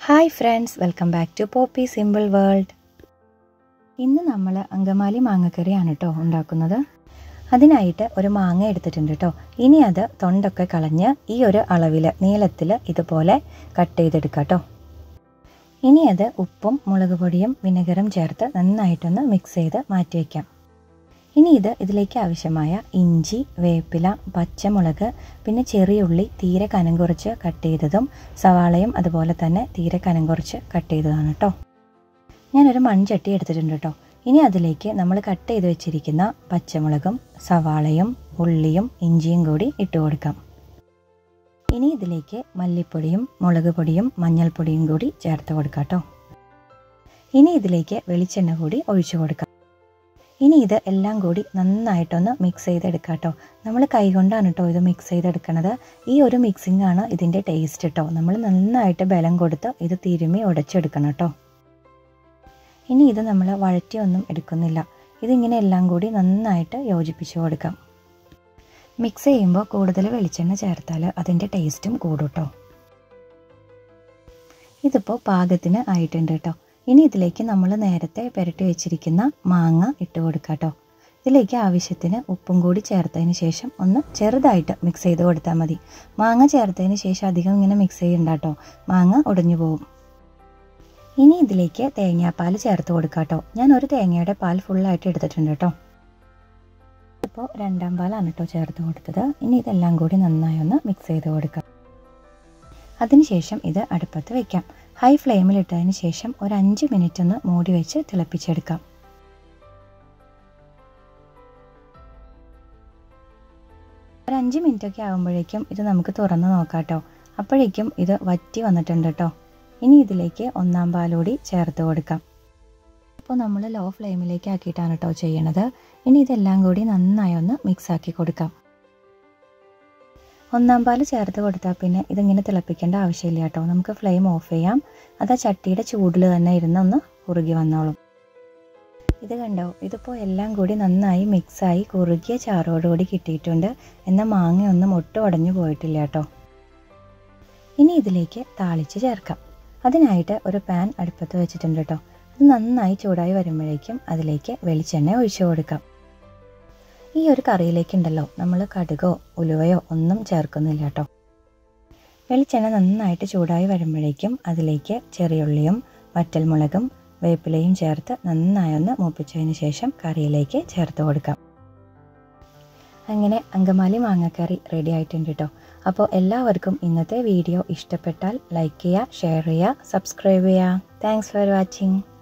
hi friends welcome back to poppy simple world ഇന്ന് നമ്മൾ അങ്കമാലി മാങ്ങക്കറിയാണ് കേട്ടോ ഉണ്ടാക്കുന്നത് അതിനായിട്ട് ഒരു മാങ്ങ എടുത്തിട്ടുണ്ട് കേട്ടോ ഇനി അത് തൊണ്ടൊക്കെ കളഞ്ഞ് ഈ ഒരു അളവിൽ നീളത്തിൽ ഇതുപോലെ കട്ട് ചെയ്തെടുക്കാം കേട്ടോ ഇനി അത് ഉപ്പും മുളക് പൊടിയും വിനെഗറും ചേർത്ത് നന്നായിട്ടൊന്ന് മിക്സ് ചെയ്ത് മാറ്റി വയ്ക്കാം ഇനി ഇത് ഇതിലേക്ക് ആവശ്യമായ ഇഞ്ചി വേപ്പില പച്ചമുളക് പിന്നെ ചെറിയുള്ളി തീരെ കനം കുറച്ച് കട്ട് ചെയ്തതും സവാളയും അതുപോലെ തന്നെ തീരെ കനം കുറച്ച് കട്ട് ചെയ്തതാണ് കേട്ടോ ഞാനൊരു മൺചട്ടി എടുത്തിട്ടുണ്ട് കേട്ടോ ഇനി അതിലേക്ക് നമ്മൾ കട്ട് ചെയ്ത് വെച്ചിരിക്കുന്ന പച്ചമുളകും സവാളയും ഉള്ളിയും ഇഞ്ചിയും കൂടി ഇട്ട് കൊടുക്കാം ഇനി ഇതിലേക്ക് മല്ലിപ്പൊടിയും മുളക് പൊടിയും മഞ്ഞൾപ്പൊടിയും കൂടി ചേർത്ത് കൊടുക്കാം കേട്ടോ ഇനി ഇതിലേക്ക് വെളിച്ചെണ്ണ കൂടി ഒഴിച്ചു കൊടുക്കാം ഇനി ഇത് എല്ലാം കൂടി നന്നായിട്ടൊന്ന് മിക്സ് ചെയ്തെടുക്കാം കേട്ടോ നമ്മൾ കൈകൊണ്ടാണ് കേട്ടോ ഇത് മിക്സ് ചെയ്തെടുക്കണത് ഈ ഒരു മിക്സിംഗ് ആണ് ഇതിൻ്റെ ടേസ്റ്റ് കേട്ടോ നമ്മൾ നന്നായിട്ട് ബലം കൊടുത്ത് ഇത് തിരുമ്മി ഉടച്ചെടുക്കണം കേട്ടോ ഇനി ഇത് നമ്മൾ വഴറ്റിയൊന്നും എടുക്കുന്നില്ല ഇതിങ്ങനെ എല്ലാം കൂടി നന്നായിട്ട് യോജിപ്പിച്ച് കൊടുക്കാം മിക്സ് ചെയ്യുമ്പോൾ കൂടുതൽ വെളിച്ചെണ്ണ ചേർത്താൽ അതിൻ്റെ ടേസ്റ്റും കൂടും കേട്ടോ ഇതിപ്പോൾ പാകത്തിന് ആയിട്ടുണ്ട് കേട്ടോ ഇനി ഇതിലേക്ക് നമ്മൾ നേരത്തെ പുരട്ടി വെച്ചിരിക്കുന്ന മാങ്ങ ഇട്ട് കൊടുക്കാം കേട്ടോ ഇതിലേക്ക് ആവശ്യത്തിന് ഉപ്പും കൂടി ചേർത്തതിന് ശേഷം ഒന്ന് ചെറുതായിട്ട് മിക്സ് ചെയ്ത് കൊടുത്താൽ മതി മാങ്ങ ചേർത്തതിന് ശേഷം അധികം ഇങ്ങനെ മിക്സ് ചെയ്യണ്ട കേട്ടോ മാങ്ങ ഉടഞ്ഞു പോകും ഇനി ഇതിലേക്ക് തേങ്ങാപ്പാൽ ചേർത്ത് കൊടുക്കാം കേട്ടോ ഞാൻ ഒരു തേങ്ങയുടെ പാൽ ഫുള്ളായിട്ട് എടുത്തിട്ടുണ്ട് കേട്ടോ ഇപ്പോൾ രണ്ടാം പാലാണ് കേട്ടോ ചേർത്ത് കൊടുത്തത് ഇനി ഇതെല്ലാം കൂടി നന്നായി ഒന്ന് മിക്സ് ചെയ്ത് കൊടുക്കാം അതിനുശേഷം ഇത് അടുപ്പത്ത് വെക്കാം ഹൈ ഫ്ലെയിമിൽ ഇട്ടതിന് ശേഷം ഒരു അഞ്ച് മിനിറ്റ് ഒന്ന് മൂടി വെച്ച് തിളപ്പിച്ചെടുക്കാം ഒരു അഞ്ച് മിനിറ്റ് ഒക്കെ ആകുമ്പോഴേക്കും ഇത് നമുക്ക് തുറന്ന് നോക്കാം കേട്ടോ അപ്പോഴേക്കും ഇത് വറ്റി വന്നിട്ടുണ്ട് കേട്ടോ ഇനി ഇതിലേക്ക് ഒന്നാം പാലൂടി ചേർത്ത് കൊടുക്കാം ഇപ്പോൾ നമ്മൾ ലോ ഫ്ലെയിമിലേക്ക് ആക്കിയിട്ടാണ് കേട്ടോ ചെയ്യണത് ഇനി ഇതെല്ലാം കൂടി നന്നായി ഒന്ന് മിക്സ് ആക്കി കൊടുക്കാം ഒന്നാം പാൽ ചേർത്ത് കൊടുത്താൽ പിന്നെ ഇതിങ്ങനെ തിളപ്പിക്കേണ്ട ആവശ്യമില്ല കേട്ടോ നമുക്ക് ഫ്ലെയിം ഓഫ് ചെയ്യാം അത് ആ ചട്ടിയുടെ ചൂടിൽ തന്നെ ഇരുന്ന് ഒന്ന് കുറുകി വന്നോളും ഇത് കണ്ടോ ഇതിപ്പോൾ എല്ലാം കൂടി നന്നായി മിക്സായി കുറുകിയ ചാറോടുകൂടി കിട്ടിയിട്ടുണ്ട് എന്നാൽ മാങ്ങയൊന്നും ഒട്ടും ഉടഞ്ഞു പോയിട്ടില്ല കേട്ടോ ഇനി ഇതിലേക്ക് താളിച്ച് ചേർക്കാം അതിനായിട്ട് ഒരു പാൻ അടുപ്പത്ത് വെച്ചിട്ടുണ്ട് കേട്ടോ അത് നന്നായി ചൂടായി വരുമ്പോഴേക്കും അതിലേക്ക് വെളിച്ചെണ്ണ ഒഴിച്ചു കൊടുക്കാം ഈ ഒരു കറിയിലേക്ക് ഉണ്ടല്ലോ നമ്മൾ കടുകോ ഉലുവയോ ഒന്നും ചേർക്കുന്നില്ല കേട്ടോ വെളിച്ചെണ്ണ നന്നായിട്ട് ചൂടായി വരുമ്പോഴേക്കും അതിലേക്ക് ചെറിയുള്ളിയും വറ്റൽമുളകും വേപ്പിലയും ചേർത്ത് നന്നായി ഒന്ന് മൂപ്പിച്ചതിന് ശേഷം കറിയിലേക്ക് ചേർത്ത് കൊടുക്കാം അങ്ങനെ അങ്കമാലി മാങ്ങക്കറി റെഡി ആയിട്ടുണ്ട് കേട്ടോ അപ്പോൾ എല്ലാവർക്കും ഇന്നത്തെ വീഡിയോ ഇഷ്ടപ്പെട്ടാൽ ലൈക്ക് ചെയ്യുക ഷെയർ ചെയ്യുക സബ്സ്ക്രൈബ് ചെയ്യുക താങ്ക്സ് ഫോർ വാച്ചിങ്